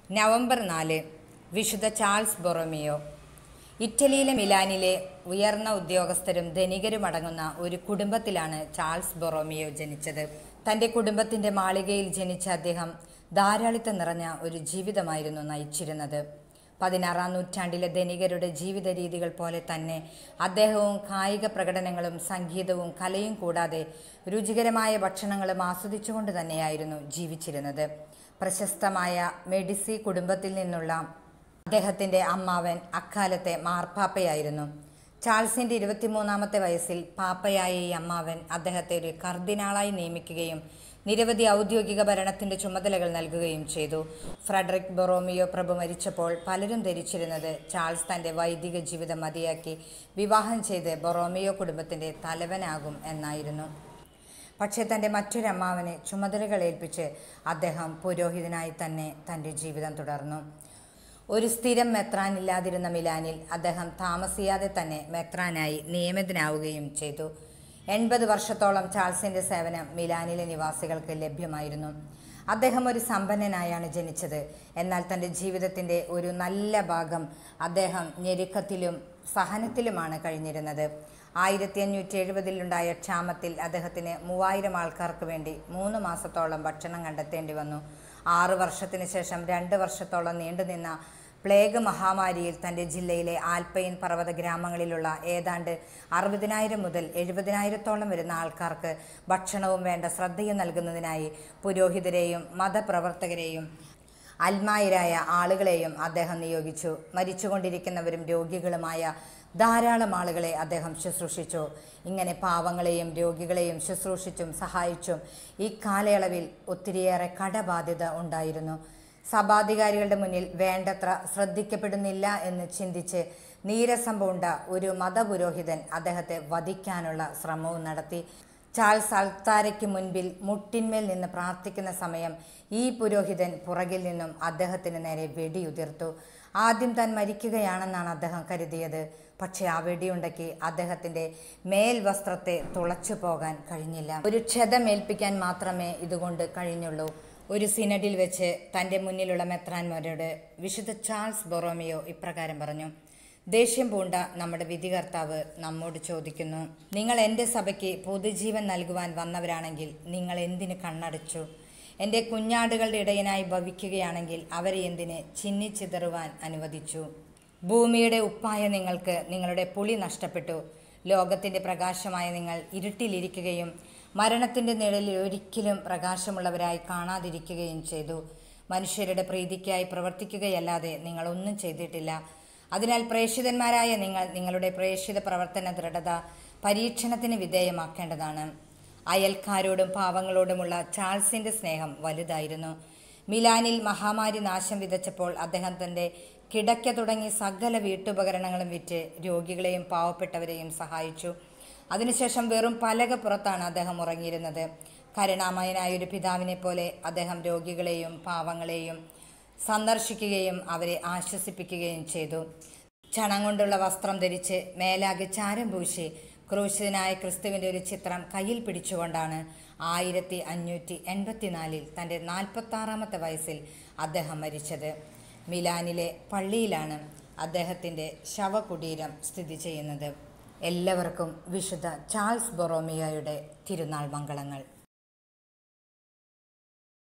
November നാല് വിശുദ്ധ Charles Borromeo ഇറ്റലിയിലെ മിലാനിലെ ഉയർന്ന ഉദ്യോഗസ്ഥരും ധനികരും അടങ്ങുന്ന ഒരു കുടുംബത്തിലാണ് ചാൾസ് ബൊറോമിയോ ജനിച്ചത് തൻ്റെ കുടുംബത്തിൻ്റെ മാളികയിൽ ജനിച്ച അദ്ദേഹം ധാരാളിത്തം നിറഞ്ഞ ഒരു ജീവിതമായിരുന്നു നയിച്ചിരുന്നത് പതിനാറാം നൂറ്റാണ്ടിലെ ധനികരുടെ ജീവിത രീതികൾ പോലെ തന്നെ അദ്ദേഹവും കായിക പ്രകടനങ്ങളും സംഗീതവും കലയും കൂടാതെ രുചികരമായ ഭക്ഷണങ്ങളും ആസ്വദിച്ചുകൊണ്ട് തന്നെയായിരുന്നു ജീവിച്ചിരുന്നത് പ്രശസ്തമായ മെഡിസി കുടുംബത്തിൽ നിന്നുള്ള അദ്ദേഹത്തിൻ്റെ അമ്മാവൻ അക്കാലത്തെ മാർപ്പാപ്പയായിരുന്നു ചാൾസിൻ്റെ ഇരുപത്തിമൂന്നാമത്തെ വയസ്സിൽ പാപ്പയായ ഈ അമ്മാവൻ അദ്ദേഹത്തെ ഒരു കർദിനാളായി നിയമിക്കുകയും നിരവധി ഔദ്യോഗിക ഭരണത്തിൻ്റെ ചുമതലകൾ നൽകുകയും ചെയ്തു ഫ്രെഡറിക് ബൊറോമിയോ പ്രഭു മരിച്ചപ്പോൾ പലരും ധരിച്ചിരുന്നത് ചാൾസ് തൻ്റെ വൈദിക ജീവിതം മതിയാക്കി വിവാഹം ചെയ്ത് ബൊറോമിയോ കുടുംബത്തിൻ്റെ തലവനാകും എന്നായിരുന്നു പക്ഷേ തൻ്റെ മറ്റൊരമ്മാവനെ ചുമതലകൾ ഏൽപ്പിച്ച് അദ്ദേഹം പുരോഹിതനായി തന്നെ തൻ്റെ ജീവിതം തുടർന്നു ഒരു സ്ഥിരം മെത്രാൻ ഇല്ലാതിരുന്ന മിലാനിൽ അദ്ദേഹം താമസിയാതെ തന്നെ മെത്രാനായി നിയമിതനാവുകയും ചെയ്തു എൺപത് വർഷത്തോളം ചാൾസിൻ്റെ സേവനം മിലാനിലെ നിവാസികൾക്ക് ലഭ്യമായിരുന്നു അദ്ദേഹം ഒരു സമ്പന്നനായാണ് ജനിച്ചത് എന്നാൽ തൻ്റെ ജീവിതത്തിൻ്റെ ഒരു നല്ല ഭാഗം അദ്ദേഹം ഞെരുക്കത്തിലും സഹനത്തിലുമാണ് കഴിഞ്ഞിരുന്നത് ആയിരത്തി അഞ്ഞൂറ്റി എഴുപതിലുണ്ടായ ക്ഷാമത്തിൽ അദ്ദേഹത്തിന് മൂവായിരം ആൾക്കാർക്ക് വേണ്ടി മൂന്ന് മാസത്തോളം ഭക്ഷണം കണ്ടെത്തേണ്ടി വന്നു ആറു വർഷത്തിന് ശേഷം രണ്ട് വർഷത്തോളം നീണ്ടുനിന്ന പ്ലേഗ് മഹാമാരിയിൽ തൻ്റെ ജില്ലയിലെ ആൽപ്പൈൻ പർവ്വത ഗ്രാമങ്ങളിലുള്ള ഏതാണ്ട് അറുപതിനായിരം മുതൽ എഴുപതിനായിരത്തോളം വരുന്ന ആൾക്കാർക്ക് ഭക്ഷണവും വേണ്ട ശ്രദ്ധയും നൽകുന്നതിനായി പുരോഹിതരെയും മതപ്രവർത്തകരെയും അൽമായരായ ആളുകളെയും അദ്ദേഹം നിയോഗിച്ചു മരിച്ചുകൊണ്ടിരിക്കുന്നവരും രോഗികളുമായ ധാരാളം ആളുകളെ അദ്ദേഹം ശുശ്രൂഷിച്ചു ഇങ്ങനെ പാവങ്ങളെയും രോഗികളെയും ശുശ്രൂഷിച്ചും സഹായിച്ചും ഈ കാലയളവിൽ ഒത്തിരിയേറെ കടബാധ്യത ഉണ്ടായിരുന്നു സഭാധികാരികളുടെ മുന്നിൽ വേണ്ടത്ര ശ്രദ്ധിക്കപ്പെടുന്നില്ല എന്ന് ചിന്തിച്ച് നീരസം പൂണ്ട ഒരു മതപുരോഹിതൻ അദ്ദേഹത്തെ വധിക്കാനുള്ള ശ്രമവും നടത്തി ചാൾസ് അൾത്താരയ്ക്ക് മുൻപിൽ മുട്ടിന്മേൽ നിന്ന് പ്രാർത്ഥിക്കുന്ന സമയം ഈ പുരോഹിതൻ പുറകിൽ നിന്നും അദ്ദേഹത്തിന് നേരെ വെടിയുതിർത്തു ആദ്യം താൻ മരിക്കുകയാണെന്നാണ് അദ്ദേഹം കരുതിയത് പക്ഷേ ആ വെടിയുണ്ടയ്ക്ക് അദ്ദേഹത്തിൻ്റെ മേൽവസ്ത്രത്തെ തുളച്ചു പോകാൻ കഴിഞ്ഞില്ല ഒരു ക്ഷതമേൽപ്പിക്കാൻ മാത്രമേ ഇതുകൊണ്ട് കഴിഞ്ഞുള്ളൂ ഒരു സിനഡിൽ വെച്ച് തൻ്റെ മുന്നിലുള്ള മെത്രാന്മാരോട് വിശുദ്ധ ചാൾസ് ബൊറോമിയോ ഇപ്രകാരം പറഞ്ഞു ദേഷ്യം പൂണ്ട നമ്മുടെ വിധികർത്താവ് നമ്മോട് ചോദിക്കുന്നു നിങ്ങൾ എൻ്റെ സഭയ്ക്ക് പൊതുജീവൻ നൽകുവാൻ വന്നവരാണെങ്കിൽ നിങ്ങൾ എന്തിന് കണ്ണടച്ചു എൻ്റെ കുഞ്ഞാടുകളുടെ ഇടയനായി ഭവിക്കുകയാണെങ്കിൽ അവരെ എന്തിന് ചിന്നിച്ചിതറുവാൻ അനുവദിച്ചു ഭൂമിയുടെ ഉപ്പായ നിങ്ങൾക്ക് നിങ്ങളുടെ പുളി നഷ്ടപ്പെട്ടു ലോകത്തിൻ്റെ പ്രകാശമായ നിങ്ങൾ ഇരുട്ടിലിരിക്കുകയും മരണത്തിൻ്റെ നിഴലിൽ ഒരിക്കലും പ്രകാശമുള്ളവരായി കാണാതിരിക്കുകയും ചെയ്തു മനുഷ്യരുടെ പ്രീതിക്കായി പ്രവർത്തിക്കുകയല്ലാതെ നിങ്ങളൊന്നും ചെയ്തിട്ടില്ല അതിനാൽ പ്രേക്ഷിതന്മാരായ നിങ്ങൾ നിങ്ങളുടെ പ്രേക്ഷിത പ്രവർത്തന ദൃഢത പരീക്ഷണത്തിന് വിധേയമാക്കേണ്ടതാണ് അയൽക്കാരോടും പാവങ്ങളോടുമുള്ള ചാൾസിൻ്റെ സ്നേഹം വലുതായിരുന്നു മിലാനിൽ മഹാമാരി നാശം വിതച്ചപ്പോൾ അദ്ദേഹം തൻ്റെ കിടക്ക തുടങ്ങി സകല വീട്ടുപകരണങ്ങളും വിറ്റ് രോഗികളെയും പാവപ്പെട്ടവരെയും സഹായിച്ചു അതിനുശേഷം വെറും പലക പുറത്താണ് അദ്ദേഹം ഉറങ്ങിയിരുന്നത് കരുണാമയനായ ഒരു പിതാവിനെ പോലെ അദ്ദേഹം രോഗികളെയും പാവങ്ങളെയും സന്ദർശിക്കുകയും അവരെ ആശ്വസിപ്പിക്കുകയും ചെയ്തു ചണം കൊണ്ടുള്ള വസ്ത്രം ധരിച്ച് മേലാകെ ചാരം പൂശി ക്രൂശിതനായ ക്രിസ്തുവിൻ്റെ ഒരു ചിത്രം കയ്യിൽ പിടിച്ചുകൊണ്ടാണ് ആയിരത്തി അഞ്ഞൂറ്റി എൺപത്തിനാലിൽ തൻ്റെ നാൽപ്പത്താറാമത്തെ വയസ്സിൽ അദ്ദേഹം മരിച്ചത് മിലാനിലെ പള്ളിയിലാണ് അദ്ദേഹത്തിൻ്റെ ശവകുടീരം സ്ഥിതി ചെയ്യുന്നത് എല്ലാവർക്കും വിശുദ്ധ ചാൾസ് ബൊറോമിയോയുടെ തിരുനാൾ മംഗളങ്ങൾ